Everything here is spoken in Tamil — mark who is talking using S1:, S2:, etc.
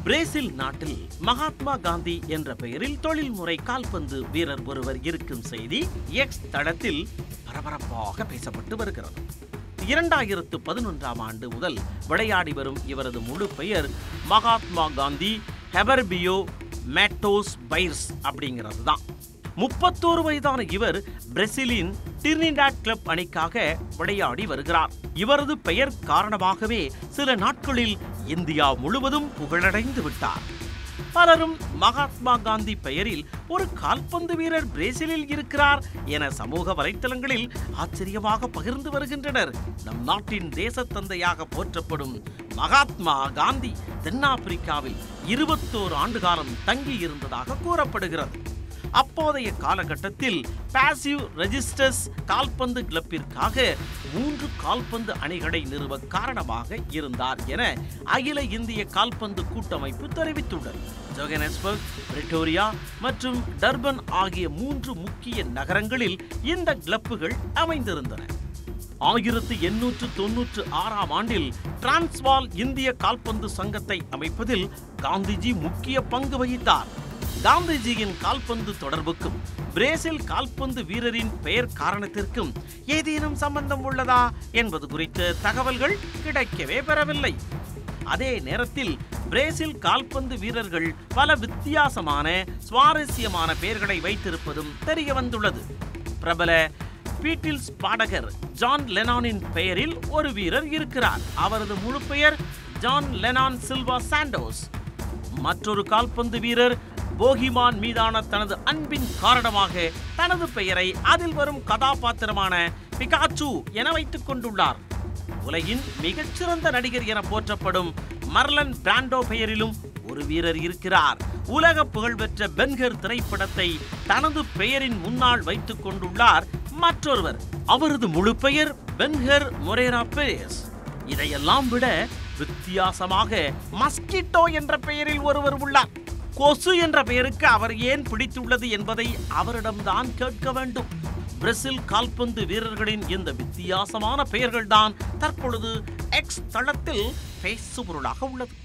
S1: பிரேசில் நாட்டில் மகாத்மா காந்தி என்ற பெயரில் தொழில்முறை கால்பந்து வீரர் ஒருவர் இருக்கும் செய்தி எக்ஸ் தளத்தில் பரபரப்பாக பேசப்பட்டு வருகிறது இரண்டாயிரத்து பதினொன்றாம் ஆண்டு முதல் விளையாடி வரும் இவரது முழு பெயர் மகாத்மா காந்தி ஹெபர்பியோ மேட்டோஸ் பைர்ஸ் அப்படிங்கிறது தான் முப்பத்தோரு வயதான இவர் பிரேசிலின் டிரினிடாட் கிளப் அணிக்காக விளையாடி வருகிறார் இவரது பெயர் காரணமாகவே சில நாட்களில் இந்தியா முழுவதும் புகழடைந்து விட்டார் பலரும் மகாத்மா காந்தி பெயரில் ஒரு கால்பந்து வீரர் பிரேசிலில் இருக்கிறார் என சமூக வலைத்தளங்களில் ஆச்சரியமாக பகிர்ந்து வருகின்றனர் நம் நாட்டின் தேசத்தந்தையாக போற்றப்படும் மகாத்மா காந்தி தென்னாப்பிரிக்காவில் இருபத்தோரு ஆண்டு காலம் தங்கி இருந்ததாக கூறப்படுகிறது அப்போதைய காலகட்டத்தில் பாசிவ் ரெஜிஸ்டர்ஸ் கால்பந்து கிளப்பிற்காக மூன்று கால்பந்து அணிகளை நிறுவ காரணமாக இருந்தார் என அகில இந்திய கால்பந்து கூட்டமைப்பு தெரிவித்துள்ளது ஜோகனஸ்பர்க் பிரிட்டோரியா மற்றும் டர்பன் ஆகிய மூன்று முக்கிய நகரங்களில் இந்த கிளப்புகள் அமைந்திருந்தன ஆயிரத்து எண்ணூற்று தொன்னூற்று ஆறாம் ஆண்டில் டிரான்ஸ்வால் இந்திய கால்பந்து சங்கத்தை அமைப்பதில் காந்திஜி முக்கிய பங்கு வகித்தார் காந்திஜியின் கால்பந்து தொடர்புக்கும் பிரேசில் கால்பந்து வீரரின் பெயர் காரணத்திற்கும் ஏதேனும் சம்பந்தம் உள்ளதா என்பது குறித்த தகவல்கள் கிடைக்கவே பெறவில்லை அதே நேரத்தில் பிரேசில் கால்பந்து வீரர்கள் பல வித்தியாசமான சுவாரஸ்யமான பெயர்களை வைத்திருப்பதும் தெரிய வந்துள்ளது பிரபல பீட்டில்ஸ் பாடகர் ஜான் லெனானின் பெயரில் ஒரு வீரர் இருக்கிறார் அவரது முழு பெயர் ஜான் லெனான் சில்வா சாண்டோஸ் மற்றொரு கால்பந்து வீரர் போகிமான் மீதான தனது அன்பின் காரணமாக தனது பெயரை அதில் வரும் கதாபாத்திரமான பிகாச்சு என வைத்துக் கொண்டுள்ளார் உலகின் மிகச்சிறந்த நடிகர் என போற்றப்படும் மர்லன் பிராண்டோ பெயரிலும் ஒரு வீரர் இருக்கிறார் உலக புகழ்பெற்ற பென்கர் திரைப்படத்தை தனது பெயரின் முன்னால் வைத்துக் கொண்டுள்ளார் மற்றொருவர் அவரது முழு பெயர் பென்ஹர் மொரேரா பெரேஸ் இதையெல்லாம் விட வித்தியாசமாக மஸ்கிட்டோ என்ற பெயரில் ஒருவர் உள்ளார் கொசு என்ற பெயருக்கு அவர் ஏன் பிடித்துள்ளது என்பதை அவரிடம்தான் கேட்க வேண்டும் பிரேசில் கால்பந்து வீரர்களின் இந்த வித்தியாசமான பெயர்கள்தான் தற்பொழுது எக்ஸ் தளத்தில் பேசுபொருளாக உள்ளது